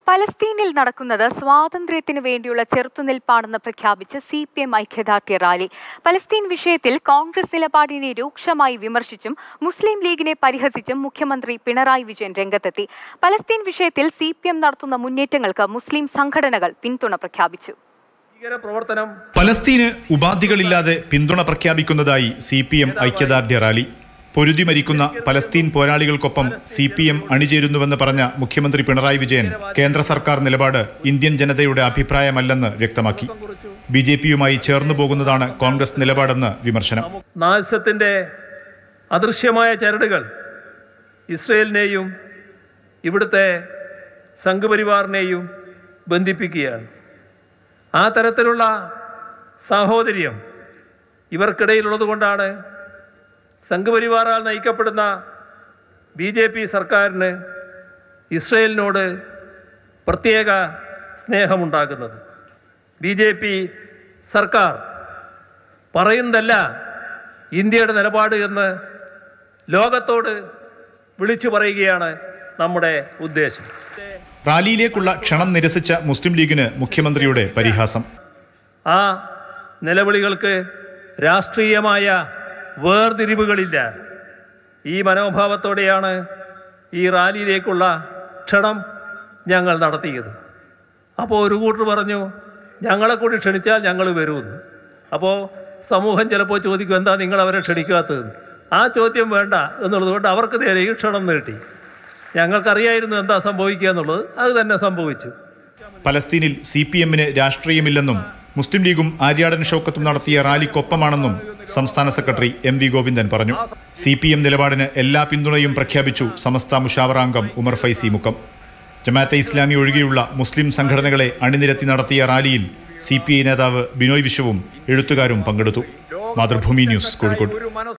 പലസ്തീനിൽ നടക്കുന്നത് സ്വാതന്ത്ര്യത്തിനു വേണ്ടിയുള്ള ചെറുത്തുനിൽപ്പാണെന്ന് പ്രഖ്യാപിച്ച് സി പി എം ഐക്യദാർഢ്യ റാലി പലസ്തീൻ വിഷയത്തിൽ കോൺഗ്രസ് നിലപാടിനെ രൂക്ഷമായി വിമർശിച്ചും മുസ്ലിം ലീഗിനെ പരിഹസിച്ചും മുഖ്യമന്ത്രി പിണറായി വിജയൻ രംഗത്തെത്തി പലസ്തീൻ വിഷയത്തിൽ സി പി എം നടത്തുന്ന മുന്നേറ്റങ്ങൾക്ക് മുസ്ലിം സംഘടനകൾ പിന്തുണ പ്രഖ്യാപിച്ചു ഭീകര പ്രവർത്തനം പലസ്തീന് ഉപാധികളില്ലാതെ പിന്തുണ പ്രഖ്യാപിക്കുന്നതായി സി പി എം ഐക്യദാർഢ്യ റാലി പൊരുതി മരിക്കുന്ന പലസ്തീൻ പോരാളികൾക്കൊപ്പം സി പി എം അണിചേരുന്നുവെന്ന് പറഞ്ഞ മുഖ്യമന്ത്രി പിണറായി വിജയൻ കേന്ദ്ര സർക്കാർ നിലപാട് ഇന്ത്യൻ ജനതയുടെ അഭിപ്രായമല്ലെന്ന് വ്യക്തമാക്കി ബി ജെ പിയുമായി ചേർന്നു പോകുന്നതാണ് കോൺഗ്രസ് നിലപാടെന്ന് വിമർശനം നാശത്തിന്റെ അദൃശ്യമായ ചരടുകൾ ഇസ്രയേലിനെയും ഇവിടുത്തെ സംഘപരിവാറിനെയും ബന്ധിപ്പിക്കുകയാണ് ആ തരത്തിലുള്ള സാഹോദര്യം ഇവർക്കിടയിലുള്ളതുകൊണ്ടാണ് സംഘപരിവാറാൽ നയിക്കപ്പെടുന്ന ബി ജെ പി സർക്കാരിന് ഇസ്രയേലിനോട് പ്രത്യേക സ്നേഹമുണ്ടാകുന്നത് ബി ജെ പി സർക്കാർ പറയുന്നതല്ല ഇന്ത്യയുടെ നിലപാട് എന്ന് ലോകത്തോട് വിളിച്ചു പറയുകയാണ് നമ്മുടെ ഉദ്ദേശം റാലിയിലേക്കുള്ള ക്ഷണം നിരസിച്ച മുസ്ലിം ലീഗിന് മുഖ്യമന്ത്രിയുടെ പരിഹാസം ആ നിലവിളികൾക്ക് രാഷ്ട്രീയമായ വേർതിരിവുകളില്ല ഈ മനോഭാവത്തോടെയാണ് ഈ റാലിയിലേക്കുള്ള ക്ഷണം ഞങ്ങൾ നടത്തിയത് അപ്പോൾ ഒരു കൂട്ടർ പറഞ്ഞു ഞങ്ങളെ കൂടി ക്ഷണിച്ചാൽ ഞങ്ങൾ വരുമെന്ന് അപ്പോൾ സമൂഹം ചിലപ്പോൾ ചോദിക്കും എന്താ നിങ്ങൾ അവരെ ക്ഷണിക്കാത്തതെന്ന് ആ ചോദ്യം വേണ്ട എന്നുള്ളതുകൊണ്ട് അവർക്ക് നേരെ ഈ ക്ഷണം നീട്ടി ഞങ്ങൾക്കറിയായിരുന്നു എന്താ സംഭവിക്കുക എന്നുള്ളത് അത് തന്നെ സംഭവിച്ചു പലസ്തീനിൽ സി പി എമ്മിന് രാഷ്ട്രീയമില്ലെന്നും മുസ്ലിം ലീഗും ആര്യാടൻ ഷൗക്കത്തും നടത്തിയ റാലിക്കൊപ്പമാണെന്നും സംസ്ഥാന സെക്രട്ടറി എം വി ഗോവിന്ദൻ പറഞ്ഞു സി പി എം നിലപാടിന് എല്ലാ പിന്തുണയും പ്രഖ്യാപിച്ചു സമസ്ത മുഷാവറാംഗം ഉമർ ഫൈസി മുക്കം ജമാഅത്തെ ഇസ്ലാമി ഒഴികെയുള്ള മുസ്ലിം സംഘടനകളെ അണിനിരത്തി നടത്തിയ റാലിയിൽ സി പി ഐ നേതാവ് ബിനോയ് വിശ്വവും എഴുത്തുകാരും പങ്കെടുത്തു മാതൃഭൂമി ന്യൂസ് കോഴിക്കോട്